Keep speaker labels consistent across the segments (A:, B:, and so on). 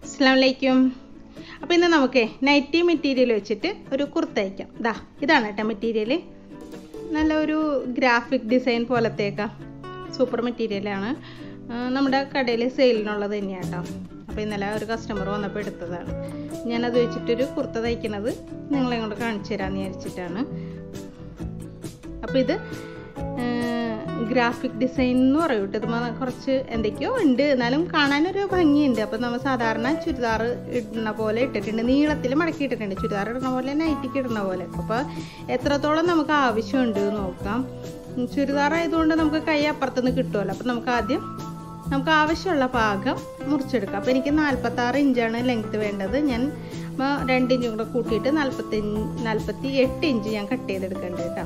A: അസ്സാമലൈക്കും അപ്പോൾ ഇന്ന് നമുക്ക് നൈറ്റി മെറ്റീരിയൽ വെച്ചിട്ട് ഒരു കുർത്ത തയ്ക്കാം ദാ ഇതാണ് കേട്ടോ മെറ്റീരിയൽ നല്ല ഒരു ഗ്രാഫിക് ഡിസൈൻ പോലത്തേക്ക സൂപ്പർ മെറ്റീരിയലാണ് നമ്മുടെ കടയിൽ സെയിലിനുള്ളത് തന്നെയാണ് കേട്ടോ അപ്പോൾ ഇന്നലെ ഒരു കസ്റ്റമർ വന്നപ്പോൾ എടുത്തതാണ് ഞാനത് വെച്ചിട്ടൊരു കുർത്ത തയ്ക്കുന്നത് നിങ്ങളെ കൊണ്ട് കാണിച്ചു തരാമെന്ന് വിചാരിച്ചിട്ടാണ് അപ്പോൾ ഇത് ഗ്രാഫിക് ഡിസൈൻ എന്ന് പറയും കേട്ടോ ഇത് കുറച്ച് എന്തൊക്കെയോ ഉണ്ട് എന്നാലും കാണാനൊരു ഭംഗിയുണ്ട് അപ്പം നമ്മൾ സാധാരണ ചുരിദാർ ഇടുന്ന പോലെ ഇട്ടിട്ടുണ്ട് നീളത്തിൽ മടക്കി ഇട്ടിട്ടുണ്ട് ചുരിദാർ ഇടുന്ന പോലെ നൈറ്റിക്ക് ഇടുന്ന പോലെ അപ്പോൾ എത്രത്തോളം നമുക്ക് ആവശ്യമുണ്ട് നോക്കാം ചുരിദാർ ആയതുകൊണ്ട് നമുക്ക് കൈ അപ്പുറത്തുനിന്ന് കിട്ടുമല്ലോ അപ്പം നമുക്ക് ആദ്യം നമുക്ക് ആവശ്യമുള്ള പാകം മുറിച്ചെടുക്കാം അപ്പോൾ എനിക്ക് നാൽപ്പത്താറ് ഇഞ്ചാണ് ലെങ്ത്ത് വേണ്ടത് ഞാൻ രണ്ട് ഇഞ്ചും കൂടെ കൂട്ടിയിട്ട് നാൽപ്പത്തി നാൽപ്പത്തി എട്ട് ഇഞ്ച് ഞാൻ കട്ട് ചെയ്തെടുക്കേണ്ടത് കേട്ടോ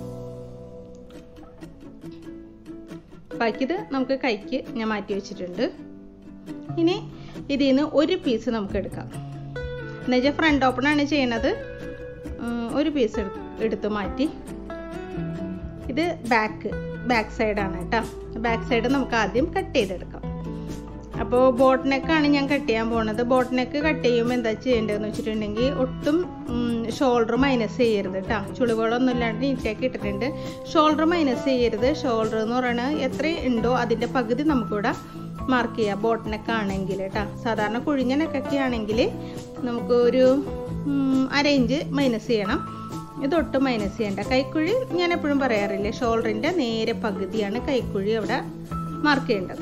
A: ബാക്കിയത് നമുക്ക് കൈക്ക് ഞാൻ മാറ്റി വെച്ചിട്ടുണ്ട് ഇനി ഇതിൽ നിന്ന് ഒരു പീസ് നമുക്ക് എടുക്കാം എന്നുവെച്ചാൽ ഫ്രണ്ട് ഓപ്പണാണ് ചെയ്യണത് ഒരു പീസ് എടുത്ത് മാറ്റി ഇത് ബാക്ക് ബാക്ക് സൈഡാണ് കേട്ടോ ബാക്ക് സൈഡ് നമുക്ക് ആദ്യം കട്ട് ചെയ്തെടുക്കാം അപ്പോൾ ബോട്ട് നെക്കാണ് ഞാൻ കട്ട് ചെയ്യാൻ പോണത് ബോട്ട് നെക്ക് കട്ട് ചെയ്യുമ്പോൾ എന്താ ചെയ്യേണ്ടതെന്ന് വെച്ചിട്ടുണ്ടെങ്കിൽ ഒട്ടും ഷോൾഡർ മൈനസ് ചെയ്യരുത് കേട്ടോ ചുളിവുകളൊന്നും ഇല്ലാണ്ട് നീറ്റാക്കി ഇട്ടിട്ടുണ്ട് ഷോൾഡർ മൈനസ് ചെയ്യരുത് ഷോൾഡർ എന്ന് പറയുന്നത് എത്ര ഉണ്ടോ അതിൻ്റെ പകുതി നമുക്കിവിടെ മാർക്ക് ചെയ്യാം ബോട്ട് നെക്ക് ആണെങ്കിൽ കേട്ടോ സാധാരണ കുഴിഞ്ഞ നെക്കൊക്കെ ആണെങ്കിൽ നമുക്ക് ഒരു അര ഇഞ്ച് മൈനസ് ചെയ്യണം ഇതൊട്ടും മൈനസ് ചെയ്യേണ്ട കൈക്കുഴി ഞാൻ എപ്പോഴും പറയാറില്ലേ ഷോൾഡറിൻ്റെ നേരെ പകുതിയാണ് കൈക്കുഴി അവിടെ മാർക്ക് ചെയ്യേണ്ടത്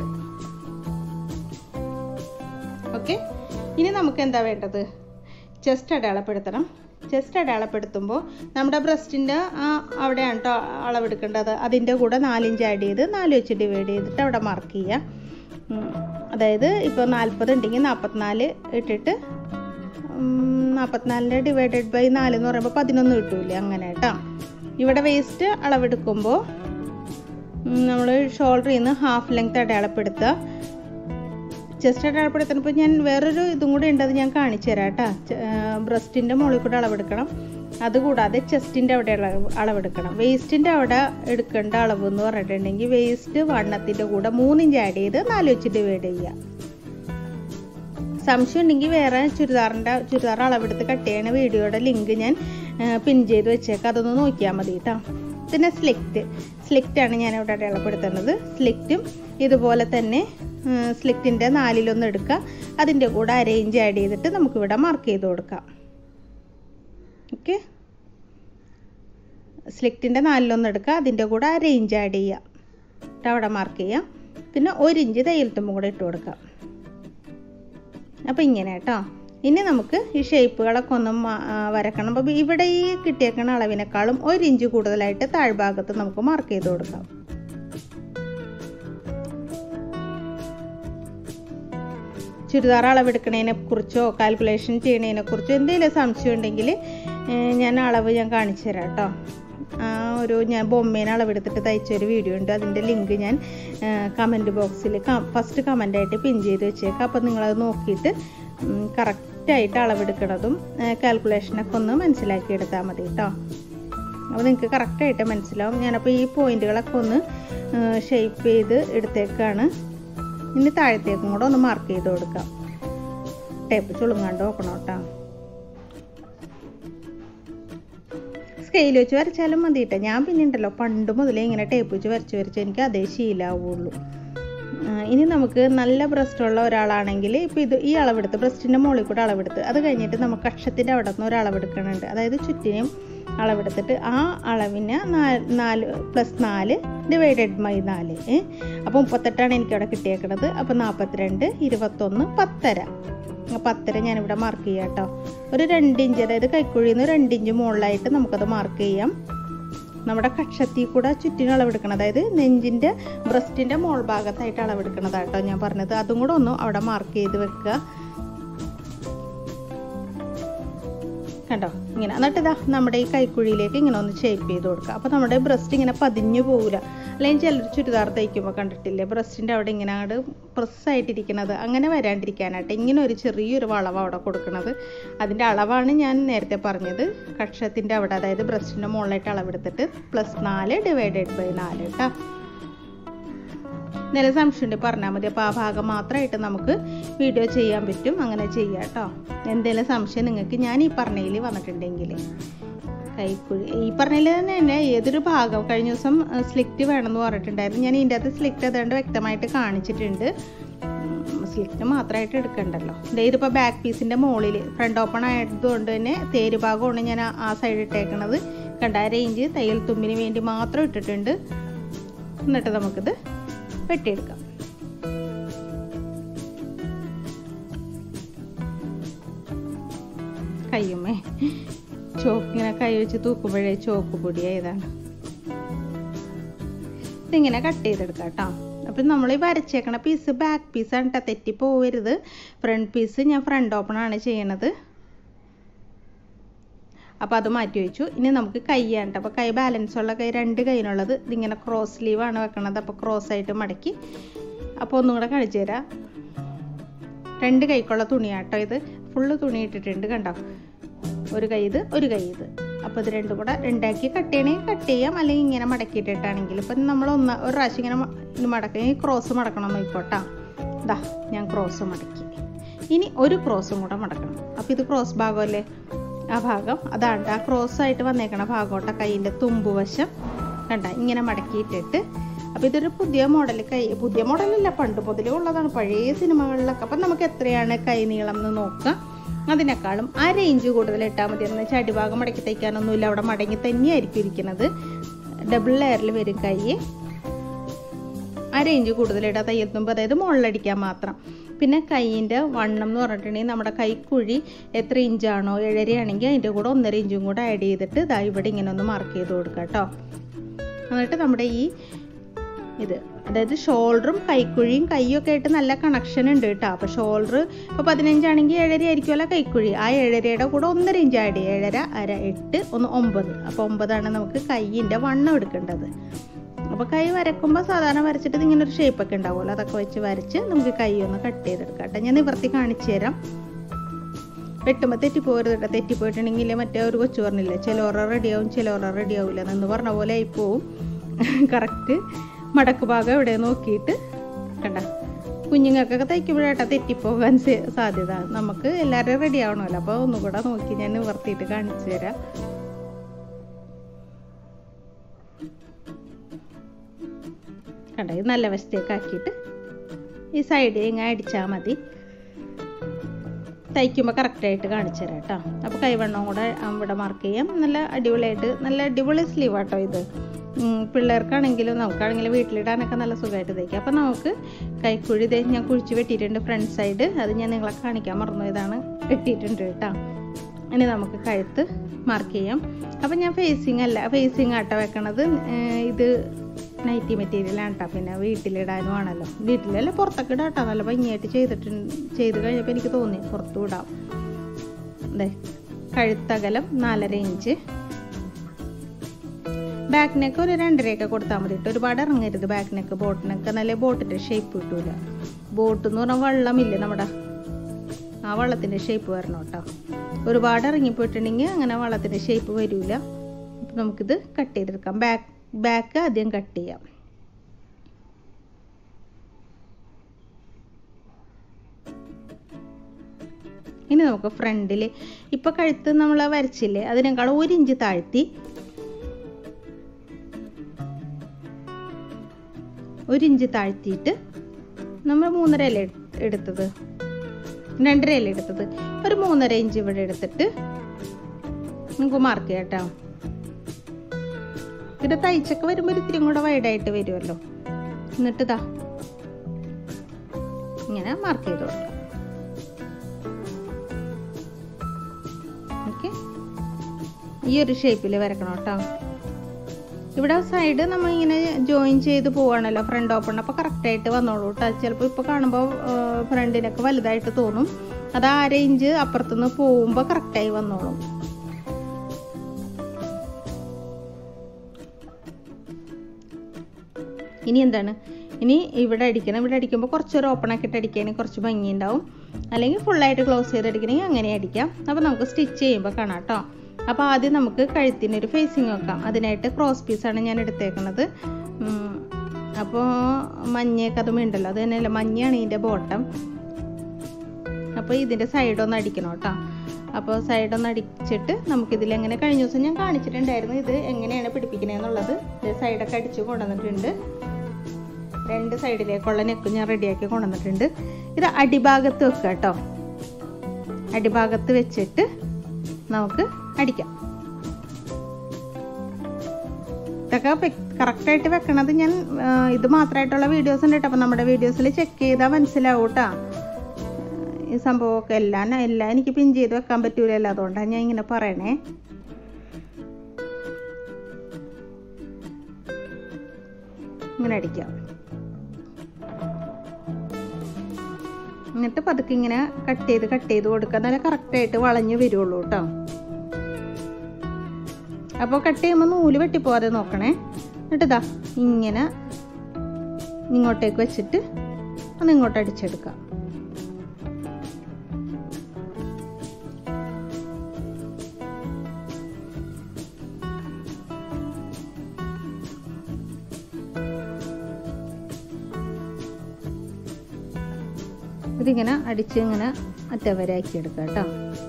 A: ഓക്കെ ഇനി നമുക്ക് എന്താ വേണ്ടത് ചെസ്റ്റ് അടയാളപ്പെടുത്തണം ചെസ്റ്റ് അടയാളപ്പെടുത്തുമ്പോൾ നമ്മുടെ ബ്രസ്റ്റിൻ്റെ അവിടെയാണ് കേട്ടോ അളവെടുക്കേണ്ടത് അതിൻ്റെ കൂടെ നാലിഞ്ച് ആഡ് ചെയ്ത് നാല് വെച്ച് ഡിവൈഡ് ചെയ്തിട്ട് അവിടെ മാർക്ക് ചെയ്യുക അതായത് ഇപ്പോൾ നാൽപ്പത് ഉണ്ടെങ്കിൽ നാൽപ്പത്തിനാല് ഇട്ടിട്ട് നാൽപ്പത്തിനാലിൻ്റെ ഡിവൈഡഡ് ബൈ നാല് എന്ന് പറയുമ്പോൾ പതിനൊന്ന് കിട്ടൂലേ അങ്ങനെ കേട്ടോ ഇവിടെ വേസ്റ്റ് അളവെടുക്കുമ്പോൾ നമ്മൾ ഷോൾഡറിൽ നിന്ന് ഹാഫ് ലെങ്ത് അടയാളപ്പെടുത്തുക ചെസ്റ്റ് അടയാളപ്പെടുത്തുന്നപ്പോൾ ഞാൻ വേറൊരു ഇതും കൂടെ ഉണ്ട് അത് ഞാൻ കാണിച്ചു തരാം കേട്ടോ ബ്രസ്റ്റിൻ്റെ മുകളിൽ കൂടെ അളവെടുക്കണം അതുകൂടാതെ ചെസ്റ്റിൻ്റെ അവിടെ അളവ് അളവെടുക്കണം വേസ്റ്റിൻ്റെ അവിടെ എടുക്കേണ്ട അളവ് എന്ന് പറഞ്ഞിട്ടുണ്ടെങ്കിൽ വേസ്റ്റ് വണ്ണത്തിൻ്റെ കൂടെ മൂന്നിഞ്ച് ആഡ് ചെയ്ത് നാല് വെച്ച് ഡിവൈഡ് ചെയ്യുക സംശയം ഉണ്ടെങ്കിൽ വേറെ ചുരിദാറിൻ്റെ ചുരിദാർ അളവെടുത്ത് കട്ട് ചെയ്യണ വീഡിയോയുടെ ലിങ്ക് ഞാൻ പിൻ ചെയ്ത് വെച്ചേക്കാം അതൊന്ന് നോക്കിയാൽ മതി കേട്ടോ പിന്നെ സ്ലിക്റ്റ് സ്ലിക്റ്റാണ് ഞാൻ ഇവിടെ അടയാളപ്പെടുത്തുന്നത് സ്ലിക്റ്റും ഇതുപോലെ തന്നെ സ്ലിക്റ്റിൻ്റെ നാലിലൊന്ന് എടുക്കുക അതിൻ്റെ കൂടെ അരയിഞ്ച് ആഡ് ചെയ്തിട്ട് നമുക്കിവിടെ മാർക്ക് ചെയ്ത് കൊടുക്കാം ഓക്കെ സ്ലിക്റ്റിൻ്റെ നാലിലൊന്ന് എടുക്കുക അതിൻ്റെ കൂടെ അരയിഞ്ച് ആഡ് ചെയ്യുക എന്നിട്ട് അവിടെ മാർക്ക് ചെയ്യാം പിന്നെ ഒരു ഇഞ്ച് തയ്യൽത്തുമ്പും കൂടെ ഇട്ട് കൊടുക്കാം അപ്പോൾ ഇങ്ങനെ കേട്ടോ ഇനി നമുക്ക് ഈ ഷേപ്പുകളൊക്കെ ഒന്ന് വരക്കണം അപ്പോൾ ഇവിടെ ഈ കിട്ടിയേക്കണ അളവിനേക്കാളും ഒരു ഇഞ്ച് കൂടുതലായിട്ട് താഴ്ഭാഗത്ത് നമുക്ക് മാർക്ക് ചെയ്ത് കൊടുക്കാം ചുരിദാർ അളവെടുക്കുന്നതിനെ കുറിച്ചോ കാൽക്കുലേഷൻ ചെയ്യണതിനെ കുറിച്ചോ എന്തെങ്കിലും സംശയം ഉണ്ടെങ്കിൽ ഞാൻ അളവ് ഞാൻ കാണിച്ചു തരാം കേട്ടോ ആ ഒരു ഞാൻ ബൊമ്മേനെ അളവെടുത്തിട്ട് തയ്ച്ച ഒരു വീഡിയോ ഉണ്ട് അതിൻ്റെ ലിങ്ക് ഞാൻ കമൻറ്റ് ബോക്സിൽ ഫസ്റ്റ് കമൻ്റായിട്ട് പിൻ ചെയ്ത് വെച്ചേക്കാം അപ്പോൾ നിങ്ങളത് നോക്കിയിട്ട് കറക്റ്റായിട്ട് അളവെടുക്കണതും കാൽക്കുലേഷനൊക്കെ ഒന്ന് മനസ്സിലാക്കി എടുത്താൽ മതി കേട്ടോ അപ്പോൾ നിങ്ങൾക്ക് കറക്റ്റായിട്ട് മനസ്സിലാവും ഞാനപ്പോൾ ഈ പോയിന്റുകളൊക്കെ ഒന്ന് ഷേപ്പ് ചെയ്ത് എടുത്തേക്കാണ് ഇനി താഴത്തേക്കും കൂടെ ഒന്ന് മാർക്ക് ചെയ്ത് കൊടുക്കാം ടേപ്പ് ചുളുങ്ങാണ്ട് നോക്കണം കേട്ടോ സ്കെയിൽ വെച്ച് വരച്ചാലും മതി കേട്ടോ ഞാൻ പിന്നെ ഉണ്ടല്ലോ പണ്ട് മുതലേ ഇങ്ങനെ ടേപ്പ് വെച്ച് വരച്ച് വരച്ച് എനിക്ക് അതേ ശീലാവുള്ളൂ ഇനി നമുക്ക് നല്ല ബ്രസ്റ്റുള്ള ഒരാളാണെങ്കിൽ ഇപ്പോൾ ഇത് ഈ അളവെടുത്ത് ബ്രസ്റ്റിൻ്റെ മുകളിൽ കൂടെ അളവെടുത്ത് അത് കഴിഞ്ഞിട്ട് നമുക്ക് അക്ഷത്തിൻ്റെ അവിടെ നിന്ന് ഒരു അളവെടുക്കണുണ്ട് അതായത് ചുറ്റിനും അളവെടുത്തിട്ട് ആ അളവിന് നാല് പ്ലസ് നാല് ഡിവൈഡഡ് ബൈ നാല് അപ്പോൾ മുപ്പത്തെട്ടാണ് എനിക്കവിടെ കിട്ടിയേക്കണത് അപ്പോൾ നാൽപ്പത്തിരണ്ട് ഇരുപത്തൊന്ന് പത്തര പത്തര ഞാനിവിടെ മാർക്ക് ചെയ്യാം കേട്ടോ ഒരു രണ്ട് ഇഞ്ച് അതായത് കൈക്കുഴിയിൽ നിന്ന് രണ്ട് ഇഞ്ച് മുകളിലായിട്ട് നമുക്കത് മാർക്ക് ചെയ്യാം നമ്മുടെ കക്ഷത്തിൽ കൂടെ ചുറ്റിനും അളവെടുക്കണം അതായത് നെഞ്ചിൻ്റെ ബ്രസ്റ്റിൻ്റെ മോൾ ഭാഗത്തായിട്ട് അളവെടുക്കണതാട്ടോ ഞാൻ പറഞ്ഞത് അതും കൂടെ ഒന്ന് അവിടെ മാർക്ക് ചെയ്ത് വെക്കുക കണ്ടോ ഇങ്ങനെ എന്നിട്ട് ഇതാ നമ്മുടെ ഈ കൈക്കുഴിയിലേക്ക് ഇങ്ങനെ ഒന്ന് ഷേപ്പ് ചെയ്ത് കൊടുക്കുക അപ്പോൾ നമ്മുടെ ബ്രസ്റ്റ് ഇങ്ങനെ പതിഞ്ഞു പോകില്ല അല്ലെങ്കിൽ ചിലർ ചുരിദാർ തയ്ക്കുമ്പോൾ കണ്ടിട്ടില്ലേ ബ്രസ്റ്റിൻ്റെ അവിടെ ഇങ്ങനെ അങ്ങോട്ട് പ്രസ്സായിട്ടിരിക്കുന്നത് അങ്ങനെ വരാണ്ടിരിക്കാനായിട്ട് ഇങ്ങനെ ഒരു ചെറിയൊരു വളവ് അവിടെ കൊടുക്കുന്നത് അതിൻ്റെ അളവാണ് ഞാൻ നേരത്തെ പറഞ്ഞത് കക്ഷത്തിൻ്റെ അവിടെ അതായത് ബ്രസ്റ്റിൻ്റെ മുകളിലായിട്ട് അളവെടുത്തിട്ട് പ്ലസ് നാല് ഡിവൈഡഡ് ബൈ നാല് കേട്ടോ എന്തെങ്കിലും സംശയം ഉണ്ടെങ്കിൽ പറഞ്ഞാൽ മതി അപ്പോൾ ആ ഭാഗം മാത്രമായിട്ട് നമുക്ക് വീഡിയോ ചെയ്യാൻ പറ്റും അങ്ങനെ ചെയ്യാം കേട്ടോ എന്തെങ്കിലും സംശയം നിങ്ങൾക്ക് ഞാൻ ഈ പറഞ്ഞതിൽ വന്നിട്ടുണ്ടെങ്കിൽ കൈക്കുഴി ഈ പറഞ്ഞതിൽ തന്നെ തന്നെ ഏതൊരു ഭാഗം കഴിഞ്ഞ ദിവസം സ്ലിക്റ്റ് വേണമെന്ന് പറഞ്ഞിട്ടുണ്ടായിരുന്നു ഞാൻ ഇതിൻ്റെ അകത്ത് സ്ലിക്റ്റ് അതുകൊണ്ട് വ്യക്തമായിട്ട് കാണിച്ചിട്ടുണ്ട് സ്ലിക്റ്റ് മാത്രമായിട്ട് എടുക്കണ്ടല്ലോ ഇതിപ്പോൾ ബാക്ക് പീസിൻ്റെ മുകളിൽ ഫ്രണ്ട് ഓപ്പൺ ആയതുകൊണ്ട് തന്നെ തേര് ഭാഗമാണ് ഞാൻ ആ സൈഡ് ഇട്ടേക്കണത് കണ്ട റേഞ്ച് തയ്യൽ തുമ്പിന് വേണ്ടി മാത്രം ഇട്ടിട്ടുണ്ട് എന്നിട്ട് നമുക്കിത് വെട്ടിയെടുക്കാം കയ്യുമ്മേ ചോക്ക് ഇങ്ങനെ കൈ വെച്ച് തൂക്കുമ്പോഴേ ചോക്ക് പൊടിയായതാണ് ഇതിങ്ങനെ കട്ട് ചെയ്തെടുക്കാം കേട്ടോ അപ്പം നമ്മൾ ഈ വരച്ചേക്കണ പീസ് ബാക്ക് പീസാണ് കേട്ടോ തെറ്റി പോവരുത് ഫ്രണ്ട് പീസ് ഞാൻ ഫ്രണ്ട് ഓപ്പൺ ആണ് ചെയ്യണത് അപ്പോൾ അത് മാറ്റി വെച്ചു ഇനി നമുക്ക് കൈയാണ് കേട്ടോ അപ്പോൾ കൈ ബാലൻസ് ഉള്ള കൈ രണ്ട് കൈയിനുള്ളത് ഇതിങ്ങനെ ക്രോസ് സ്ലീവാണ് വെക്കണത് അപ്പോൾ ക്രോസ് ആയിട്ട് മടക്കി അപ്പോൾ ഒന്നും കൂടെ കാണിച്ചു തരാം രണ്ട് കൈക്കുള്ള തുണിയാട്ടോ ഇത് ഫുള്ള് തുണി ഇട്ടിട്ടുണ്ട് കണ്ടോ ഒരു കൈ ഇത് ഒരു കൈ ഇത് അപ്പോൾ ഇത് രണ്ടും കൂടെ രണ്ടാക്കി കട്ട് ചെയ്യണമെങ്കിൽ കട്ട് ചെയ്യാം അല്ലെങ്കിൽ ഇങ്ങനെ മടക്കിയിട്ടിട്ടാണെങ്കിൽ ഇപ്പം നമ്മൾ ഒന്ന് ഒരു പ്രാവശ്യം ഇങ്ങനെ ഇത് മടക്കി ക്രോസ് മടക്കണം നോക്കോട്ടാ ഇതാ ഞാൻ ക്രോസ് മടക്കി ഇനി ഒരു ക്രോസും കൂടെ മടക്കണം അപ്പോൾ ഇത് ക്രോസ് ഭാഗമല്ലേ ആ ഭാഗം അതാണ് ആ ക്രോസ് ആയിട്ട് വന്നേക്കണ ഭാഗോട്ട കൈയിൻ്റെ തുമ്പുവശം കണ്ട ഇങ്ങനെ മടക്കിയിട്ടിട്ട് അപ്പോൾ ഇതൊരു പുതിയ മോഡൽ കൈ പുതിയ മോഡലല്ല പണ്ട് പൊതുവെ ഉള്ളതാണ് പഴയ സിനിമകളിലൊക്കെ അപ്പം നമുക്ക് എത്രയാണ് കൈ നീളം എന്ന് നോക്കാം അതിനേക്കാളും ആ റേഞ്ച് കൂടുതൽ ഇട്ടാൽ മതി എന്ന് വെച്ചാൽ അടിഭാഗം മടക്കി തയ്ക്കാനൊന്നുമില്ല അവിടെ മടങ്ങി തന്നെയായിരിക്കും ഇരിക്കുന്നത് ഡബിൾ ലെയറിൽ വരും കൈ ആ റേഞ്ച് കൂടുതലിടാ തയ്യൽ തുമ്പ് അതായത് മുകളിലടിക്കാൻ മാത്രം പിന്നെ കൈയിൻ്റെ വണ്ണം എന്ന് പറഞ്ഞിട്ടുണ്ടെങ്കിൽ നമ്മുടെ കൈക്കുഴി എത്ര ഇഞ്ചാണോ ഏഴരയാണെങ്കിൽ അതിൻ്റെ കൂടെ ഒന്നര ഇഞ്ചും കൂടെ ആഡ് ചെയ്തിട്ട് ഇതാ ഇവിടെ ഇങ്ങനെ ഒന്ന് മാർക്ക് ചെയ്ത് കൊടുക്കുക കേട്ടോ എന്നിട്ട് നമ്മുടെ ഈ ഇത് അതായത് ഷോൾഡറും കൈക്കുഴിയും കൈയൊക്കെ ആയിട്ട് നല്ല കണക്ഷൻ ഉണ്ട് കേട്ടോ അപ്പോൾ ഷോൾഡർ ഇപ്പോൾ പതിനഞ്ചാണെങ്കിൽ ഏഴര ആയിരിക്കുമല്ലോ കൈക്കുഴി ആ ഏഴരയുടെ കൂടെ ഒന്നര ഇഞ്ച് ആഡ് ചെയ്യുക ഏഴര അര എട്ട് ഒന്ന് ഒമ്പത് അപ്പോൾ ഒമ്പതാണ് നമുക്ക് കൈയിൻ്റെ വണ്ണം എടുക്കേണ്ടത് അപ്പോൾ കൈ വരക്കുമ്പോൾ സാധാരണ വരച്ചിട്ട് ഇങ്ങനെ ഒരു ഷേപ്പൊക്കെ ഉണ്ടാവുമല്ലോ അതൊക്കെ വെച്ച് വരച്ച് നമുക്ക് കൈ ഒന്ന് കട്ട് ചെയ്തെടുക്കാം കേട്ടോ ഞാൻ നിവർത്തി കാണിച്ചു തരാം വെട്ടുമ്പോൾ തെറ്റിപ്പോരുത് കേട്ടോ തെറ്റിപ്പോയിട്ടുണ്ടെങ്കിൽ മറ്റേ ഒരു കൊച്ചു പറഞ്ഞില്ലേ ചിലോറ റെഡിയാവും ചിലോറ റെഡിയാവില്ല എന്ന് പറഞ്ഞ പോലെ ആയിപ്പോവും കറക്റ്റ് മടക്ക് ഭാഗം എവിടെ നോക്കിയിട്ട് കണ്ട കുഞ്ഞുങ്ങൾക്കൊക്കെ തയ്ക്കുമ്പോഴേട്ടാ തെറ്റിപ്പോകാൻ സാധ്യത നമുക്ക് എല്ലാവരും റെഡി ആവണമല്ലോ അപ്പോൾ ഒന്നുകൂടെ നോക്കി ഞാൻ നിവർത്തിയിട്ട് കാണിച്ചു തരാം കണ്ട ഇത് നല്ല വശത്തേക്ക് ആക്കിയിട്ട് ഈ സൈഡിൽ ഇങ്ങനെ അടിച്ചാൽ മതി തയ്ക്കുമ്പോൾ കറക്റ്റായിട്ട് കാണിച്ചു തരാം കേട്ടോ അപ്പോൾ കൈവണ്ണം കൂടെ ഇവിടെ മാർക്ക് ചെയ്യാം നല്ല അടിപൊളിയായിട്ട് നല്ല അടിപൊളി സ്ലീവ് ആട്ടോ ഇത് പിള്ളേർക്കാണെങ്കിലും നമുക്കാണെങ്കിലും വീട്ടിലിടാനൊക്കെ നല്ല സുഖമായിട്ട് തയ്ക്കാം അപ്പോൾ നമുക്ക് കൈക്കുഴി ഇതേ ഞാൻ കുഴിച്ച് വെട്ടിയിട്ടുണ്ട് ഫ്രണ്ട് സൈഡ് അത് ഞാൻ നിങ്ങളെ കാണിക്കാൻ മറന്നു ഇതാണ് വെട്ടിയിട്ടുണ്ട് കേട്ടോ ഇനി നമുക്ക് കഴുത്ത് മാർക്ക് ചെയ്യാം അപ്പം ഞാൻ ഫേസിങ് അല്ല ഫേസിങ് ആട്ടോ വെക്കണത് ഇത് നൈറ്റി മെറ്റീരിയലാണ് കേട്ടോ പിന്നെ വീട്ടിലിടാനും ആണല്ലോ വീട്ടിലല്ല പുറത്തൊക്കെ ഇടാം കേട്ടോ നല്ല ഭംഗിയായിട്ട് ചെയ്തിട്ടുണ്ട് ചെയ്ത് കഴിഞ്ഞപ്പോൾ എനിക്ക് തോന്നി പുറത്തു ഇടാം അതെ കഴുത്തകലം നാലര ഇഞ്ച് ബാക്ക് നെക്ക് ഒരു രണ്ടരയൊക്കെ കൊടുത്താൽ മതി കേട്ടോ ഒരുപാട് ഇറങ്ങരുത് ബാക്ക് നെക്ക് ബോട്ട് നെക്ക് നല്ല ബോട്ടിൻ്റെ ഷേപ്പ് കിട്ടൂല ബോട്ട് എന്ന് പറഞ്ഞാൽ വെള്ളമില്ലേ നമ്മുടെ ആ വള്ളത്തിൻ്റെ ഷേപ്പ് വരണം കേട്ടോ ഒരുപാട് ഇറങ്ങിപ്പോയിട്ടുണ്ടെങ്കിൽ അങ്ങനെ വള്ളത്തിൻ്റെ ഷേപ്പ് വരില്ല അപ്പം നമുക്കിത് കട്ട് ചെയ്തെടുക്കാം ബാക്ക് ബാക്ക് ആദ്യം കട്ട് ചെയ്യാം ഇനി നമുക്ക് ഫ്രണ്ടിൽ ഇപ്പം കഴുത്ത് നമ്മൾ വരച്ചില്ലേ അതിനേക്കാൾ ഒരു ഇഞ്ച് താഴ്ത്തി ഒരു ഇഞ്ച് താഴ്ത്തിയിട്ട് നമ്മൾ മൂന്നര ഇല എടുത്തത് രണ്ടര ഇല എടുത്തത് ഒരു മൂന്നര ഇഞ്ച് ഇവിടെ എടുത്തിട്ട് നമുക്ക് മാർക്ക് ചെയ്യാം കേട്ടോ ഇത് തയ്ച്ചൊക്കെ വരുമ്പോൾ ഒരു ഇത്തിരി കൂടെ വൈഡായിട്ട് വരുമല്ലോ എന്നിട്ട് ഇതാ ഇങ്ങനെ മാർക്ക് ചെയ്ത് കൊടുക്കാം ഓക്കെ ഈ ഒരു ഷേപ്പിൽ വരക്കണം കേട്ടോ ഇവിടെ സൈഡ് നമ്മൾ ഇങ്ങനെ ജോയിൻ ചെയ്ത് പോവാണല്ലോ ഫ്രണ്ട് ഓപ്പൺ അപ്പോൾ കറക്റ്റായിട്ട് വന്നോളൂ കേട്ടോ ചിലപ്പോൾ ഇപ്പോൾ കാണുമ്പോൾ ഫ്രണ്ടിനൊക്കെ വലുതായിട്ട് തോന്നും അത് ആ റേഞ്ച് അപ്പുറത്തുനിന്ന് പോകുമ്പോൾ കറക്റ്റായി വന്നോളും ഇനി എന്താണ് ഇനി ഇവിടെ അടിക്കണം ഇവിടെ അടിക്കുമ്പോൾ കുറച്ചൊരു ഓപ്പൺ ആക്കിയിട്ട് അടിക്കുകയാണെങ്കിൽ കുറച്ച് ഭംഗി ഉണ്ടാവും അല്ലെങ്കിൽ ഫുള്ളായിട്ട് ക്ലോസ് ചെയ്ത് അടിക്കണമെങ്കിൽ അങ്ങനെ അടിക്കാം അപ്പോൾ നമുക്ക് സ്റ്റിച്ച് ചെയ്യുമ്പോൾ കാണാം കേട്ടോ അപ്പോൾ ആദ്യം നമുക്ക് കഴുത്തിനൊരു ഫേസിങ് വെക്കാം അതിനായിട്ട് ക്രോസ് പീസാണ് ഞാൻ എടുത്തേക്കുന്നത് അപ്പോൾ മഞ്ഞയൊക്കെ അതും ഉണ്ടല്ലോ അത് തന്നെയല്ല മഞ്ഞയാണ് ഇതിൻ്റെ ബോട്ടം അപ്പോൾ ഇതിൻ്റെ സൈഡൊന്ന് അടിക്കണം കേട്ടോ അപ്പോൾ സൈഡൊന്ന് അടിച്ചിട്ട് നമുക്കിതിൽ എങ്ങനെ കഴിഞ്ഞ ദിവസം ഞാൻ കാണിച്ചിട്ടുണ്ടായിരുന്നു ഇത് എങ്ങനെയാണ് പിടിപ്പിക്കണേന്നുള്ളത് സൈഡൊക്കെ അടിച്ച് കൊണ്ടുവന്നിട്ടുണ്ട് രണ്ട് സൈഡിലേക്കുള്ള നെക്ക് ഞാൻ റെഡിയാക്കി കൊണ്ടുവന്നിട്ടുണ്ട് ഇത് അടിഭാഗത്ത് വെക്കുക കേട്ടോ അടിഭാഗത്ത് വെച്ചിട്ട് നമുക്ക് അടിക്കാം ഇതൊക്കെ കറക്റ്റായിട്ട് വെക്കണത് ഞാൻ ആ, ഇത് മാത്രമായിട്ടുള്ള വീഡിയോസ് ഉണ്ട് കേട്ടോ അപ്പം നമ്മുടെ വീഡിയോസിൽ ചെക്ക് ചെയ്താൽ മനസ്സിലാവും കേട്ടോ ഈ സംഭവമൊക്കെ എല്ലാം എല്ലാം എനിക്ക് പിൻ ചെയ്ത് വെക്കാൻ പറ്റൂലല്ലോ അതുകൊണ്ടാണ് ഞാൻ ഇങ്ങനെ പറയണേ ഇങ്ങനെ അടിക്കാം എന്നിട്ട് പതുക്കെ ഇങ്ങനെ കട്ട് ചെയ്ത് കട്ട് ചെയ്ത് കൊടുക്കുക എന്നാലേ കറക്റ്റായിട്ട് വളഞ്ഞു വരുള്ളൂ കേട്ടോ അപ്പോൾ കട്ട് ചെയ്യുമ്പോൾ നൂല് വെട്ടിപ്പോവാതെ നോക്കണേ എന്നിട്ട് ഇതാ ഇങ്ങനെ ഇങ്ങോട്ടേക്ക് വെച്ചിട്ട് ഒന്ന് ഇങ്ങോട്ട് അടിച്ചെടുക്കാം ഇതിങ്ങനെ അടിച്ച് ഇങ്ങനെ അറ്റം വരെ ആക്കി എടുക്കാം കേട്ടോ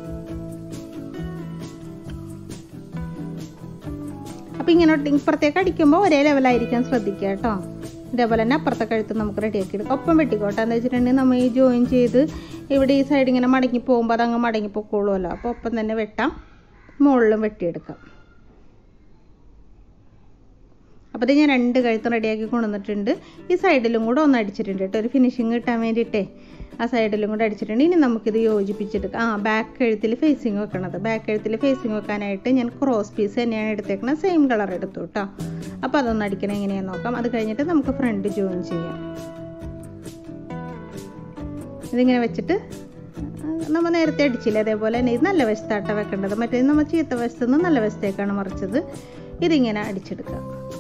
A: അപ്പം ഇങ്ങനെ ഇപ്പുറത്തേക്ക് അടിക്കുമ്പോൾ ഒരേ ലെവലായിരിക്കാൻ ശ്രദ്ധിക്കുക കേട്ടോ ഇതേപോലെ തന്നെ അപ്പുറത്തെ കഴുത്ത് നമുക്ക് റെഡിയാക്കി എടുക്കാം ഒപ്പം വെട്ടിക്കോട്ടെ എന്താ വെച്ചിട്ടുണ്ടെങ്കിൽ നമ്മൾ ഈ ജോയിൻ ചെയ്ത് ഇവിടെ ഈ സൈഡ് ഇങ്ങനെ മടങ്ങി പോകുമ്പോൾ അതങ്ങ് മടങ്ങി പൊക്കോളുമല്ലോ അപ്പോൾ ഒപ്പം തന്നെ വെട്ടാം മുകളിലും വെട്ടിയെടുക്കാം അപ്പോൾ ഇത് ഞാൻ രണ്ട് കഴുത്തും റെഡിയാക്കി കൊണ്ടുവന്നിട്ടുണ്ട് ഈ സൈഡിലും കൂടെ ഒന്ന് അടിച്ചിട്ടുണ്ട് കേട്ടോ ഒരു ഫിനിഷിങ് കിട്ടാൻ വേണ്ടിയിട്ടേ ആ സൈഡിലും കൂടെ അടിച്ചിട്ടുണ്ട് ഇനി നമുക്കിത് യോജിപ്പിച്ചെടുക്കാം ആ ബാക്ക് കഴുത്തിൽ ഫേസിങ് വെക്കണത് ബാക്ക് കഴുത്തിൽ ഫേസിങ് വെക്കാനായിട്ട് ഞാൻ ക്രോസ് പീസ് തന്നെയാണ് എടുത്തേക്കുന്നത് സെയിം കളർ എടുത്തു കേട്ടോ അപ്പോൾ അതൊന്ന് അടിക്കണം എങ്ങനെയാണെന്ന് നോക്കാം അത് കഴിഞ്ഞിട്ട് നമുക്ക് ഫ്രണ്ട് ജോയിൻ ചെയ്യാം ഇതിങ്ങനെ വെച്ചിട്ട് നമ്മൾ നേരത്തെ അടിച്ചില്ല അതേപോലെ തന്നെ ഇത് നല്ല വശത്താട്ട വെക്കേണ്ടത് മറ്റേ നമ്മൾ ചീത്ത വശത്ത് നിന്ന് നല്ല വശത്തേക്കാണ് മറിച്ചത് ഇതിങ്ങനെ അടിച്ചെടുക്കുക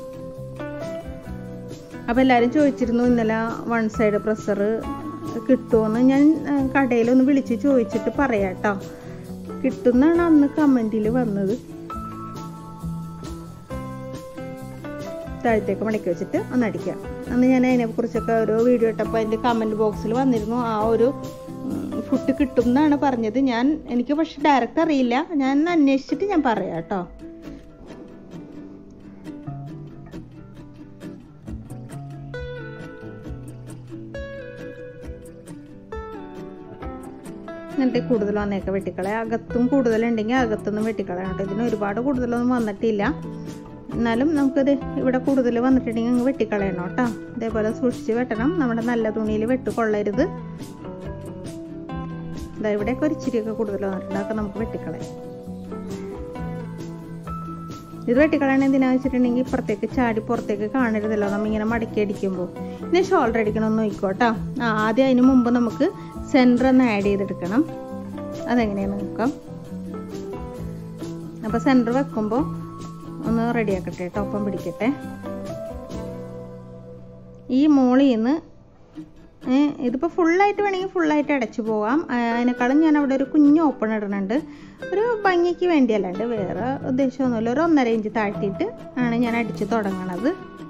A: അപ്പോൾ എല്ലാവരും ചോദിച്ചിരുന്നു ഇന്നലെ വൺ സൈഡ് പ്രഷർ കിട്ടുമെന്ന് ഞാൻ കടയിലൊന്ന് വിളിച്ച് ചോദിച്ചിട്ട് പറയാം കേട്ടോ കിട്ടുന്നാണ് അന്ന് കമൻറ്റിൽ വന്നത് താഴത്തേക്ക് മടക്കി വെച്ചിട്ട് ഒന്ന് അടിക്കാം അന്ന് ഞാൻ അതിനെക്കുറിച്ചൊക്കെ ഒരു വീഡിയോ ഇട്ടപ്പോൾ അതിൻ്റെ കമൻറ്റ് ബോക്സിൽ വന്നിരുന്നു ആ ഒരു ഫുഡ് കിട്ടും എന്നാണ് പറഞ്ഞത് ഞാൻ എനിക്ക് പക്ഷെ ഡയറക്റ്റ് അറിയില്ല ഞാൻ അന്വേഷിച്ചിട്ട് ഞാൻ പറയാം കേട്ടോ എന്നിട്ട് കൂടുതൽ വന്നേക്കെ വെട്ടിക്കളയാം അകത്തും കൂടുതലുണ്ടെങ്കിൽ അകത്തുനിന്നും വെട്ടിക്കളയാം കേട്ടോ ഇതിന് ഒരുപാട് കൂടുതലൊന്നും വന്നിട്ടില്ല എന്നാലും നമുക്കത് ഇവിടെ കൂടുതൽ വന്നിട്ടുണ്ടെങ്കിൽ അങ്ങ് വെട്ടിക്കളയണം കേട്ടോ ഇതേപോലെ സൂക്ഷിച്ച് വെട്ടണം നമ്മുടെ നല്ല തുണിയിൽ വെട്ട് കൊള്ളരുത് ഇതാ ഇവിടെയൊക്കെ ഒരു ഇച്ചിരിയൊക്കെ കൂടുതൽ വന്നിട്ടുണ്ട് അതൊക്കെ നമുക്ക് വെട്ടിക്കളയാം ഇത് വെട്ടിക്കളയണ എന്തിനാന്ന് വെച്ചിട്ടുണ്ടെങ്കിൽ ഇപ്പുറത്തേക്ക് ചാടി പുറത്തേക്ക് കാണരുതല്ലോ നമ്മ ഇങ്ങനെ മടക്കി അടിക്കുമ്പോൾ ഇനി ഷോൾഡർ അടിക്കണമെന്ന് നോക്കിക്കോട്ടോ ആ ആദ്യം അതിന് മുമ്പ് നമുക്ക് സെൻറ്റർ ഒന്ന് ആഡ് ചെയ്തെടുക്കണം അതെങ്ങനെയാണെന്ന് നോക്കാം അപ്പോൾ സെൻറ്റർ വെക്കുമ്പോൾ ഒന്ന് റെഡിയാക്കട്ടെ കേട്ടോ ഒപ്പം പിടിക്കട്ടെ ഈ മോളിൽ നിന്ന് ഇതിപ്പോൾ ഫുള്ളായിട്ട് വേണമെങ്കിൽ ഫുള്ളായിട്ട് അടച്ചു പോകാം അതിനേക്കാളും ഞാൻ അവിടെ ഒരു കുഞ്ഞ് ഓപ്പൺ ഇടുന്നുണ്ട് ഒരു ഭംഗിക്ക് വേണ്ടിയല്ലാണ്ട് വേറെ ഉദ്ദേശമൊന്നുമില്ല ഒരു ഒന്നര ഇഞ്ച് താഴ്ത്തിയിട്ട് ആണ് ഞാൻ അടിച്ച് തുടങ്ങണത്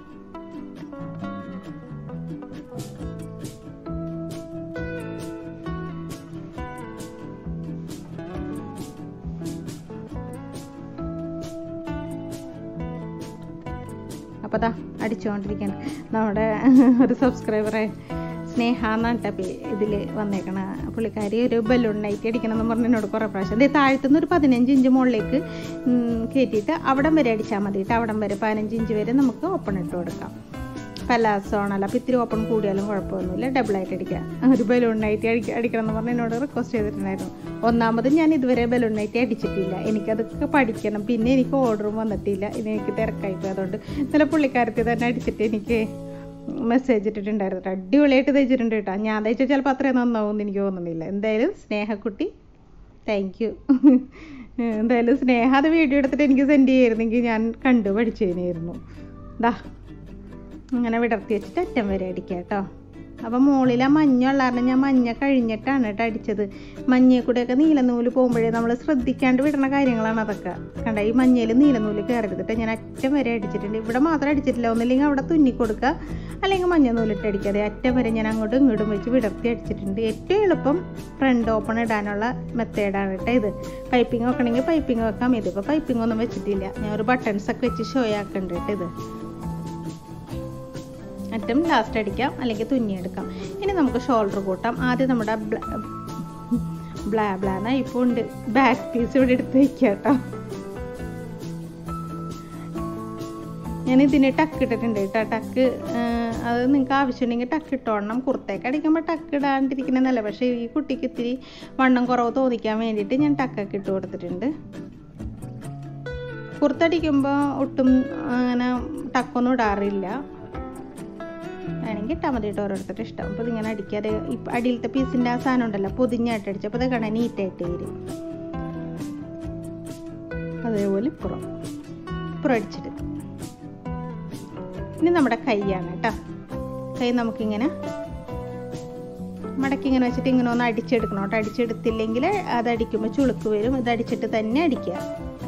A: അപ്പോൾ അതാ അടിച്ചുകൊണ്ടിരിക്കുകയാണ് നമ്മുടെ ഒരു സബ്സ്ക്രൈബറെ സ്നേഹ എന്നാട്ട ഇതിൽ വന്നേക്കണ പുള്ളിക്കാരി ഒരു ബലൂൺ നൈറ്റ് അടിക്കണം എന്ന് പറഞ്ഞ് എന്നോട് കുറേ പ്രാവശ്യം അതേ താഴ്ത്തുനിന്ന് ഒരു പതിനഞ്ച് ഇഞ്ച് മുകളിലേക്ക് കയറ്റിയിട്ട് അവിടം വരെ അടിച്ചാൽ മതി കേട്ടോ അവിടം വരെ പതിനഞ്ച് ഇഞ്ച് വരെ നമുക്ക് ഓപ്പൺ ഇട്ട് കൊടുക്കാം പലാസോണല്ല അപ്പം ഇത്തിരി ഓപ്പൺ കൂടിയാലും കുഴപ്പമൊന്നുമില്ല ഡബിളായിട്ട് അടിക്കാം ഒരു ബലൂൺ നൈറ്റ് അടിക്ക അടിക്കണം എന്ന് പറഞ്ഞ് എന്നോട് റിക്വസ്റ്റ് ചെയ്തിട്ടുണ്ടായിരുന്നു ഒന്നാമത് ഞാൻ ഇതുവരെ ബലൂൺ നൈറ്റ് അടിച്ചിട്ടില്ല എനിക്കതൊക്കെ പഠിക്കണം പിന്നെ എനിക്ക് ഓർഡറും വന്നിട്ടില്ല ഇനി എനിക്ക് തിരക്കായിപ്പോയി അതുകൊണ്ട് ഇന്നലെ പുള്ളിക്കാരത്തി തന്നെ അടിച്ചിട്ട് എനിക്ക് മെസ്സേജ് ഇട്ടിട്ടുണ്ടായിരുന്നു അടിപൊളിയായിട്ട് തയ്ച്ചിട്ടുണ്ട് കേട്ടോ ഞാൻ തയ്ച്ചാൽ ചിലപ്പോൾ അത്രയും നന്നാവും എനിക്ക് തോന്നുന്നില്ല എന്തായാലും സ്നേഹക്കുട്ടി താങ്ക് യു എന്തായാലും സ്നേഹ അത് വീഡിയോ എടുത്തിട്ട് എനിക്ക് സെൻഡ് ചെയ്യായിരുന്നെങ്കിൽ ഞാൻ കണ്ടു പഠിച്ചതിനായിരുന്നു ദാ ഇങ്ങനെ വിടർത്തി വെച്ചിട്ട് അറ്റം വരെ അടിക്കാം കേട്ടോ അപ്പം മുകളിൽ ആ മഞ്ഞ ഉള്ള കാരണം ഞാൻ മഞ്ഞ കഴിഞ്ഞിട്ടാണ് കേട്ടോ അടിച്ചത് മഞ്ഞയിൽ കൂടെയൊക്കെ നീലനൂല് പോകുമ്പോഴേ നമ്മൾ ശ്രദ്ധിക്കാണ്ട് വിടുന്ന കാര്യങ്ങളാണ് അതൊക്കെ കണ്ട ഈ മഞ്ഞയിൽ നീലനൂല് കയറരുതിട്ട് ഞാൻ അറ്റം വരെ അടിച്ചിട്ടുണ്ട് ഇവിടെ മാത്രം അടിച്ചിട്ടില്ല ഒന്നില്ലെങ്കിൽ അവിടെ തുന്നി കൊടുക്കുക അല്ലെങ്കിൽ മഞ്ഞ നൂലിട്ട് അടിക്കാതെ അറ്റം വരെ ഞാൻ അങ്ങോട്ടും ഇങ്ങോട്ടും വെച്ച് വിടർത്തി അടിച്ചിട്ടുണ്ട് ഏറ്റവും എളുപ്പം ഫ്രണ്ട് ഓപ്പൺ ഇടാനുള്ള മെത്തേഡാണ് കേട്ടോ ഇത് പൈപ്പിംഗ് വെക്കണമെങ്കിൽ പൈപ്പിംഗ് വെക്കാം ഇതിപ്പോൾ പൈപ്പിംഗ് ഒന്നും വെച്ചിട്ടില്ല ഞാൻ ഒരു ബട്ടൺസ് ഒക്കെ വെച്ച് ഷോ ആക്കുന്നുണ്ട് കേട്ടോ ഇത് അറ്റം ലാസ്റ്റ് അടിക്കാം അല്ലെങ്കിൽ തുന്നിയെടുക്കാം ഇനി നമുക്ക് ഷോൾഡർ കൂട്ടാം ആദ്യം നമ്മുടെ ബ്ലാ ബ്ലാന്ന ഇപ്പോൾ ഉണ്ട് ബാക്ക് പീസ് ഇവിടെ എടുത്ത് വെക്കാം കേട്ടോ ഞാൻ ഇതിന് ടക്ക് ഇട്ടിട്ടുണ്ട് കേട്ടോ ടക്ക് അത് നിങ്ങൾക്ക് ആവശ്യമുണ്ടെങ്കിൽ ടക്ക് ഇട്ടോണം കുർത്തേക്ക് അടിക്കുമ്പോൾ ടക്ക് ഇടാണ്ടിരിക്കുന്നതല്ല പക്ഷേ ഈ കുട്ടിക്ക് ഇത്തിരി വണ്ണം കുറവ് തോന്നിക്കാൻ വേണ്ടിയിട്ട് ഞാൻ ടക്കൊക്കെ ഇട്ട് കൊടുത്തിട്ടുണ്ട് കുർത്തടിക്കുമ്പോൾ ഒട്ടും അങ്ങനെ ടക്കൊന്നും ഇടാറില്ല വേണമെങ്കിൽ ഇട്ടാൽ മതി കേട്ടോ ഓരോരുത്തരുടെ ഇഷ്ടം അപ്പോൾ ഇതിങ്ങനെ അടിക്കാതെ ഇപ്പം അടിയിലത്തെ പീസിൻ്റെ ആ സാധനം ഉണ്ടല്ലോ പൊതിഞ്ഞായിട്ട് അടിച്ചു അപ്പോൾ അത് കാണാൻ നീറ്റായിട്ട് വരും അതേപോലെ ഇപ്പുറം ഇപ്പുറം അടിച്ചിട്ട് ഇനി നമ്മുടെ കൈയാണ് കേട്ടോ കൈ നമുക്കിങ്ങനെ മടക്കി ഇങ്ങനെ വെച്ചിട്ട് ഇങ്ങനെ ഒന്ന് അടിച്ചെടുക്കണം കേട്ടോ അടിച്ചെടുത്തില്ലെങ്കിൽ അത് അടിക്കുമ്പോൾ ചുളുക്ക് വരും ഇത് അടിച്ചിട്ട് തന്നെ അടിക്കുക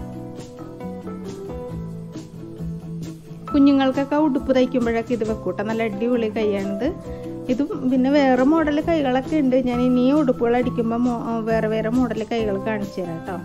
A: കുഞ്ഞുങ്ങൾക്കൊക്കെ ഉടുപ്പ് തയ്ക്കുമ്പോഴൊക്കെ ഇത് വെക്കൂട്ട നല്ല അടിപൊളി കൈയാണിത് ഇതും പിന്നെ വേറെ മോഡൽ കൈകളൊക്കെ ഉണ്ട് ഞാൻ ഇനിയും ഉടുപ്പുകൾ അടിക്കുമ്പോൾ വേറെ വേറെ മോഡൽ കൈകൾ കാണിച്ചു തരാം കേട്ടോ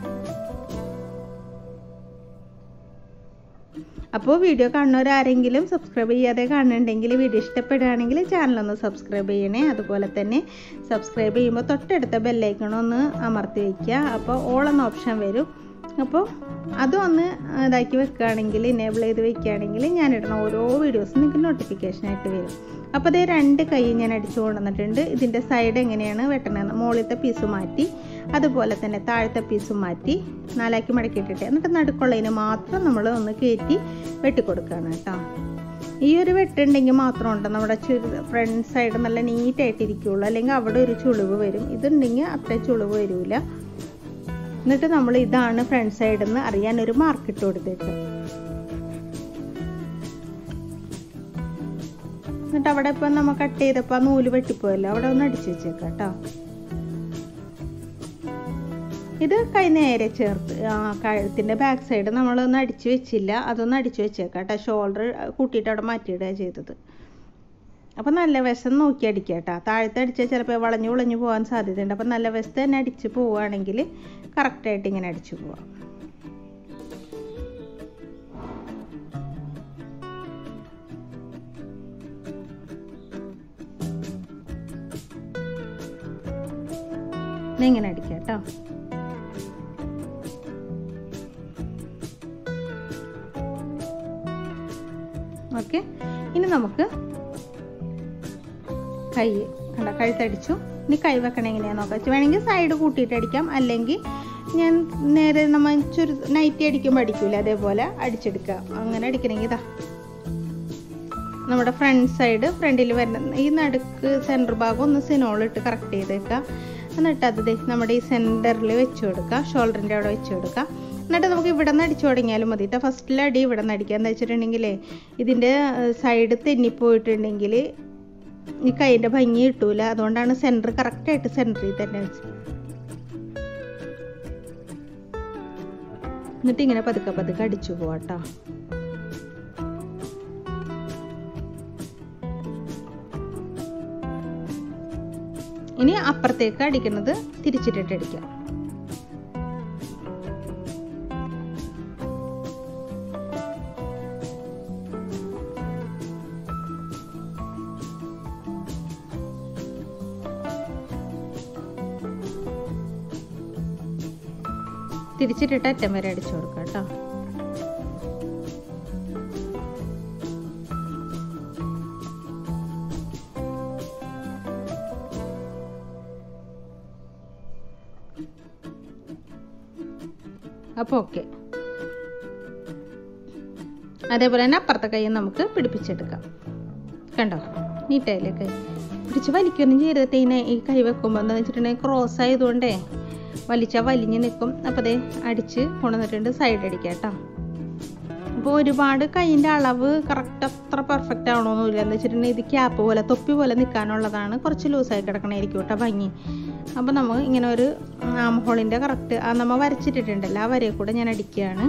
A: അപ്പോൾ വീഡിയോ കാണുന്നവരാരെങ്കിലും സബ്സ്ക്രൈബ് ചെയ്യാതെ കാണുന്നുണ്ടെങ്കിൽ വീഡിയോ ഇഷ്ടപ്പെടുകയാണെങ്കിൽ ചാനലൊന്ന് സബ്സ്ക്രൈബ് ചെയ്യണേ അതുപോലെ തന്നെ സബ്സ്ക്രൈബ് ചെയ്യുമ്പോൾ തൊട്ടടുത്ത ബെല്ലൈക്കണൊന്ന് അമർത്തി വയ്ക്കുക അപ്പോൾ ഓൾ എന്ന ഓപ്ഷൻ വരും അപ്പോൾ അതും ഒന്ന് ഇതാക്കി വെക്കുകയാണെങ്കിൽ എനേബിൾ ചെയ്ത് വെക്കുകയാണെങ്കിൽ ഞാൻ ഇടുന്ന ഓരോ വീഡിയോസും നിങ്ങൾക്ക് നോട്ടിഫിക്കേഷൻ ആയിട്ട് വരും അപ്പോൾ അതേ രണ്ട് കൈ ഞാൻ അടിച്ചു കൊണ്ടുവന്നിട്ടുണ്ട് ഇതിൻ്റെ സൈഡ് എങ്ങനെയാണ് വെട്ടണമെന്ന് മുകളിലത്തെ പീസ് മാറ്റി അതുപോലെ തന്നെ താഴത്തെ പീസും മാറ്റി നാലാക്കി മടക്കിയിട്ടിട്ട് എന്നിട്ട് നടുക്കുള്ളതിന് മാത്രം നമ്മൾ ഒന്ന് കയറ്റി വെട്ടിക്കൊടുക്കുകയാണ് കേട്ടോ ഈ ഒരു വെട്ടുണ്ടെങ്കിൽ മാത്രം ഉണ്ട് നമ്മുടെ ഫ്രണ്ട് സൈഡ് നല്ല നീറ്റായിട്ടിരിക്കുകയുള്ളൂ അല്ലെങ്കിൽ അവിടെ ഒരു ചുളിവ് വരും ഇതുണ്ടെങ്കിൽ അത്ര ചുളിവ് വരില്ല എന്നിട്ട് നമ്മൾ ഇതാണ് ഫ്രണ്ട് സൈഡിൽ നിന്ന് അറിയാൻ ഒരു മാർക്ക് ഇട്ട് കൊടുത്തിട്ട് എന്നിട്ട് അവിടെ ഇപ്പം നമ്മൾ കട്ട് ചെയ്തപ്പോൾ ആ നൂല് വെട്ടിപ്പോയല്ലോ അവിടെ ഒന്ന് അടിച്ചു വെച്ചേക്കാം കേട്ടോ ഇത് കൈ നേരെ ചേർത്ത് ആ കഴുത്തിൻ്റെ ബാക്ക് സൈഡ് നമ്മളൊന്ന് അടിച്ചു വെച്ചില്ല അതൊന്ന് അടിച്ചു വെച്ചേക്കാം കേട്ടോ ഷോൾഡർ കൂട്ടിയിട്ട് അവിടെ മാറ്റിയിടുക ചെയ്തത് അപ്പം നല്ല വശം നോക്കി അടിക്കുക കേട്ടോ താഴത്തെ അടിച്ചാൽ ചിലപ്പോൾ വളഞ്ഞു വളഞ്ഞു പോകാൻ സാധ്യതയുണ്ട് അപ്പം നല്ല വശത്ത് തന്നെ അടിച്ച് പോവുകയാണെങ്കിൽ കറക്റ്റായിട്ട് ഇങ്ങനെ അടിച്ചു പോവാം ഇങ്ങനെ അടിക്കാം കേട്ടോ ഓക്കെ ഇനി നമുക്ക് കൈ കണ്ട കഴുത്തടിച്ചു ഇനി കൈ വെക്കണം എങ്ങനെയാണെന്ന് നോക്കാം വേണമെങ്കിൽ സൈഡ് കൂട്ടിയിട്ട് അടിക്കാം അല്ലെങ്കിൽ ഞാൻ നേരെ നമ്മൾ ചുരു നൈറ്റി അടിക്കുമ്പോൾ അടിക്കൂല അതേപോലെ അടിച്ചെടുക്കുക അങ്ങനെ അടിക്കണമെങ്കിൽ ഇതാ നമ്മുടെ ഫ്രണ്ട് സൈഡ് ഫ്രണ്ടിൽ വരുന്ന ഈ നടുക്ക് സെൻറ്റർ ഭാഗം ഒന്ന് സിനോൾ ഇട്ട് കറക്റ്റ് ചെയ്തേക്കുക എന്നിട്ട് അത് നമ്മുടെ ഈ സെൻറ്ററിൽ വെച്ച് കൊടുക്കുക ഷോൾഡറിൻ്റെ അവിടെ വെച്ച് കൊടുക്കുക എന്നിട്ട് നമുക്ക് ഇവിടെ നിന്ന് അടിച്ചു തുടങ്ങിയാലും മതി കേട്ടോ ഫസ്റ്റിലെ അടി ഇവിടെ നിന്ന് അടിക്കുക എന്താ വെച്ചിട്ടുണ്ടെങ്കിലേ ഇതിൻ്റെ സൈഡ് തെന്നിപ്പോയിട്ടുണ്ടെങ്കിൽ ഈ കൈൻ്റെ ഭംഗി കിട്ടൂല അതുകൊണ്ടാണ് സെൻറ്റർ കറക്റ്റായിട്ട് സെൻറ്ററിൽ തന്നെ വെച്ചത് എന്നിട്ട് ഇങ്ങനെ പതുക്കെ പതുക്കെ അടിച്ചു പോവാട്ടോ ഇനി അപ്പുറത്തേക്ക് അടിക്കുന്നത് തിരിച്ചിട്ടിട്ട് അടിക്കാം തിരിച്ചിട്ടിട്ട് അറ്റം വരെ അടിച്ചു കൊടുക്കാം കേട്ടോ അപ്പോൾ ഓക്കെ അതേപോലെ തന്നെ അപ്പുറത്തെ കൈ നമുക്ക് പിടിപ്പിച്ചെടുക്കാം കണ്ടോ നീറ്റായില്ലേ കൈ പിടിച്ച് വലിക്കൊന്നും ചെയ്തത്തേനെ ഈ കൈ വെക്കുമ്പോൾ എന്താണെന്ന് വെച്ചിട്ടുണ്ടെങ്കിൽ ക്രോസ് ആയതുകൊണ്ടേ വലിച്ചാൽ വലിഞ്ഞ് നിൽക്കും അപ്പോൾ അതേ അടിച്ച് കൊണ്ടുവന്നിട്ടുണ്ട് സൈഡ് അടിക്കാം കേട്ടോ അപ്പോൾ ഒരുപാട് കൈയിൻ്റെ അളവ് കറക്റ്റ് അത്ര പെർഫെക്റ്റ് ആവണമെന്നില്ല എന്ന് വെച്ചിട്ടുണ്ടെങ്കിൽ ഇത് ക്യാപ്പ് പോലെ തൊപ്പി പോലെ നിൽക്കാനുള്ളതാണ് കുറച്ച് ലൂസായി കിടക്കണമായിരിക്കും കേട്ടോ ഭംഗി അപ്പോൾ നമ്മൾ ഇങ്ങനെ ഒരു ആം ഹോളിൻ്റെ കറക്റ്റ് ആ നമ്മൾ വരച്ചിട്ടിട്ടുണ്ടല്ലോ ആ വരയെ കൂടെ ഞാൻ അടിക്കുകയാണ്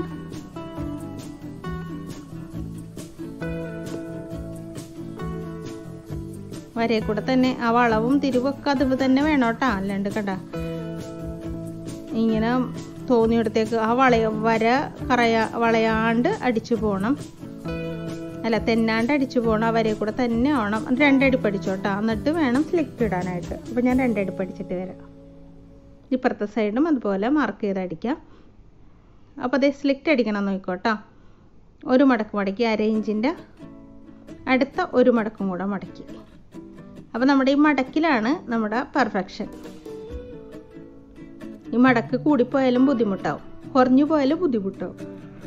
A: വരയെ കൂടെ തന്നെ ആ വളവും തിരിവൊക്കെ അത് തന്നെ വേണം കേട്ടോ അല്ലാണ്ട് കണ്ട ഇങ്ങനെ തോന്നിയിടത്തേക്ക് ആ വളയ വര കറയാ വളയാണ്ട് അടിച്ചു പോകണം അല്ല തെന്നാണ്ട് അടിച്ചു പോകണം ആ വരയെ കൂടെ തന്നെ ആവണം രണ്ടടി പഠിച്ചോട്ടോ എന്നിട്ട് വേണം സ്ലിക്ക് ഇടാനായിട്ട് അപ്പം ഞാൻ രണ്ടടി പഠിച്ചിട്ട് വരാം ഇപ്പുറത്തെ സൈഡും അതുപോലെ മാർക്ക് ചെയ്ത് അടിക്കാം അപ്പോൾ അതേ സ്ലിക്റ്റ് അടിക്കണം നോക്കിക്കോട്ടോ ഒരു മടക്ക് മടക്കി അര ഇഞ്ചിൻ്റെ അടുത്ത ഒരു മടക്കും കൂടെ മടക്കി അപ്പോൾ നമ്മുടെ ഈ മടക്കിലാണ് നമ്മുടെ പെർഫെക്ഷൻ ഈ മടക്ക് കൂടിപ്പോയാലും ബുദ്ധിമുട്ടാവും കുറഞ്ഞു പോയാലും ബുദ്ധിമുട്ടാവും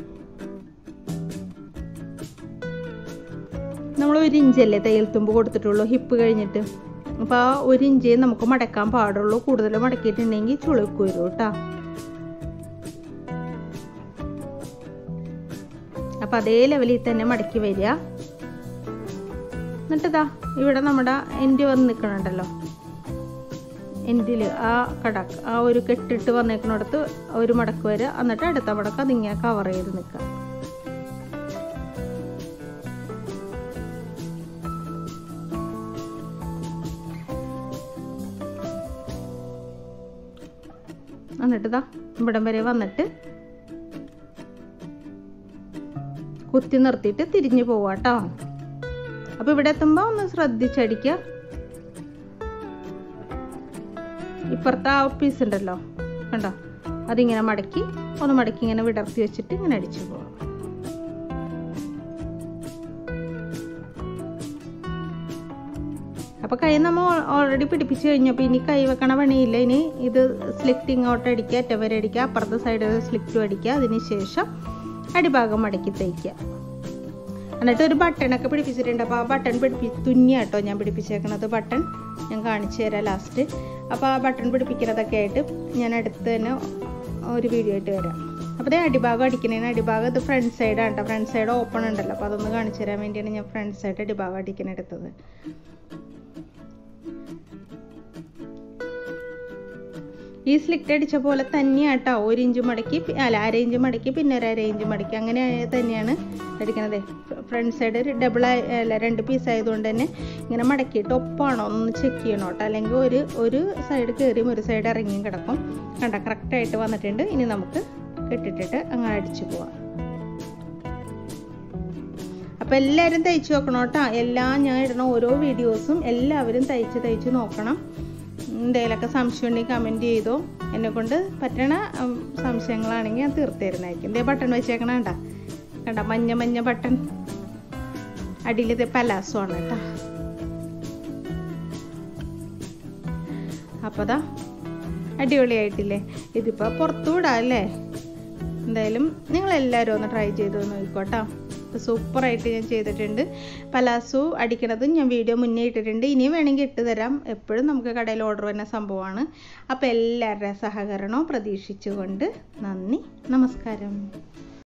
A: നമ്മൾ ഒരു ഇഞ്ചല്ലേ തയ്യൽ തുമ്പ് കൊടുത്തിട്ടുള്ളൂ ഹിപ്പ് കഴിഞ്ഞിട്ട് അപ്പോൾ ആ ഒരു ഇഞ്ചേ നമുക്ക് മടക്കാൻ പാടുള്ളൂ കൂടുതൽ മടക്കിയിട്ടുണ്ടെങ്കിൽ ചുളുക്ക് വരും കേട്ടോ അപ്പം അതേ ലെവലിൽ തന്നെ മടക്കി വരിക എന്നിട്ടിതാ ഇവിടെ നമ്മുടെ എൻഡ് വന്ന് നിൽക്കണുണ്ടല്ലോ എൻഡിൽ ആ കടക്ക് ആ ഒരു കെട്ടിട്ട് വന്നേക്കുന്നിടത്ത് ഒരു മടക്ക് വരിക എന്നിട്ട് അടുത്ത മടക്ക് അതിങ്ങനെ കവർ ചെയ്ത് നിൽക്കുക എന്നിട്ട് ഇതാ ഇവിടം വരെ വന്നിട്ട് കുത്തി നിർത്തിയിട്ട് തിരിഞ്ഞു പോവാട്ടോ അപ്പോൾ ഇവിടെ എത്തുമ്പോൾ ഒന്ന് ശ്രദ്ധിച്ചടിക്കുക ഇപ്പുറത്തെ ആ പീസ് ഉണ്ടല്ലോ കണ്ടോ അതിങ്ങനെ മടക്കി ഒന്ന് മടക്കി ഇങ്ങനെ വിടർത്തി വെച്ചിട്ട് ഇങ്ങനെ അടിച്ചു പോവാം അപ്പോൾ കൈ നമ്മൾ ഓൾറെഡി പിടിപ്പിച്ച് കഴിഞ്ഞപ്പോൾ ഇനി കൈ വെക്കണ പണിയില്ല ഇനി ഇത് സ്ലിക്റ്റ് ഇങ്ങോട്ട് അടിക്കുക അറ്റം വരെ അടിക്കുക അപ്പുറത്തെ സൈഡ് സ്ലിക്റ്റും അടിക്കുക അതിന് ശേഷം അടിഭാഗം മടക്കി തയ്ക്കുക എന്നിട്ട് ഒരു ബട്ടണൊക്കെ പിടിപ്പിച്ചിട്ടുണ്ട് അപ്പോൾ ആ ബട്ടൺ പിടിപ്പി തുന്നിയ കേട്ടോ ഞാൻ പിടിപ്പിച്ചേക്കണത് ബട്ടൺ ഞാൻ കാണിച്ചു തരാം ലാസ്റ്റ് അപ്പോൾ ആ ബട്ടൺ പിടിപ്പിക്കുന്നതൊക്കെ ആയിട്ട് ഞാൻ അടുത്ത് തന്നെ ഒരു വീഡിയോ ആയിട്ട് വരാം അപ്പോൾ അതേ അടിഭാഗം അടിക്കുന്നതിന് അടിഭാഗം ഇത് ഫ്രണ്ട് സൈഡാണ് കേട്ടോ ഫ്രണ്ട് സൈഡ് ഓപ്പൺ ഉണ്ടല്ലോ അപ്പോൾ അതൊന്ന് കാണിച്ചു തരാൻ വേണ്ടിയാണ് ഞാൻ ഫ്രണ്ട് സൈഡ് അടിഭാഗം അടിക്കാൻ എടുത്തത് ഈ സ്ലിക്റ്റ് അടിച്ച പോലെ തന്നെയാട്ടോ ഒരു ഇഞ്ച് മടക്കി അല്ല അര ഇഞ്ച് മടക്കി പിന്നെ ഒരു അര ഇഞ്ച് മടക്കി അങ്ങനെ തന്നെയാണ് അടിക്കണത് ഫ്രണ്ട് സൈഡ് ഒരു ഡബിൾ അല്ല രണ്ട് പീസ് ആയതുകൊണ്ട് തന്നെ ഇങ്ങനെ മടക്കിയിട്ട് ഒപ്പാണോ ഒന്ന് ചെക്ക് ചെയ്യണം കേട്ടോ അല്ലെങ്കിൽ ഒരു ഒരു സൈഡ് കയറിയും ഒരു സൈഡ് ഇറങ്ങിയും കിടക്കും കണ്ട കറക്റ്റായിട്ട് വന്നിട്ടുണ്ട് ഇനി നമുക്ക് കെട്ടിട്ടിട്ട് അങ്ങനെ അടിച്ചു പോവാം അപ്പോൾ എല്ലാവരും തയ്ച്ചു നോക്കണം കേട്ടോ എല്ലാം ഞാൻ ഇടണ ഓരോ വീഡിയോസും എല്ലാവരും തയ്ച്ച് തയ്ച്ച് നോക്കണം എന്തെങ്കിലുമൊക്കെ സംശയം ഉണ്ടെങ്കിൽ കമൻറ്റ് ചെയ്തോ എന്നെ കൊണ്ട് പറ്റണ സംശയങ്ങളാണെങ്കിൽ ഞാൻ തീർത്ത് തരുന്നതായിരിക്കും ഇതേ ബട്ടൺ വെച്ചേക്കണ കണ്ട കണ്ട മഞ്ഞ മഞ്ഞ ബട്ടൺ അടിയിൽ ഇത് പലാസോ ആണ് കേട്ടോ അപ്പോൾ അതാ അടിപൊളിയായിട്ടില്ലേ ഇതിപ്പോൾ പുറത്തു വിടാം അല്ലേ എന്തായാലും നിങ്ങളെല്ലാവരും ഒന്ന് ട്രൈ ചെയ്ത് നോക്കിക്കോട്ടോ സൂപ്പറായിട്ട് ഞാൻ ചെയ്തിട്ടുണ്ട് പലാസു അടിക്കണതും ഞാൻ വീഡിയോ മുന്നേ ഇട്ടിട്ടുണ്ട് ഇനിയും വേണമെങ്കിൽ ഇട്ട് തരാം എപ്പോഴും നമുക്ക് കടയിൽ ഓർഡർ വരുന്ന സംഭവമാണ് അപ്പോൾ എല്ലാവരുടെ സഹകരണവും പ്രതീക്ഷിച്ചുകൊണ്ട് നന്ദി നമസ്കാരം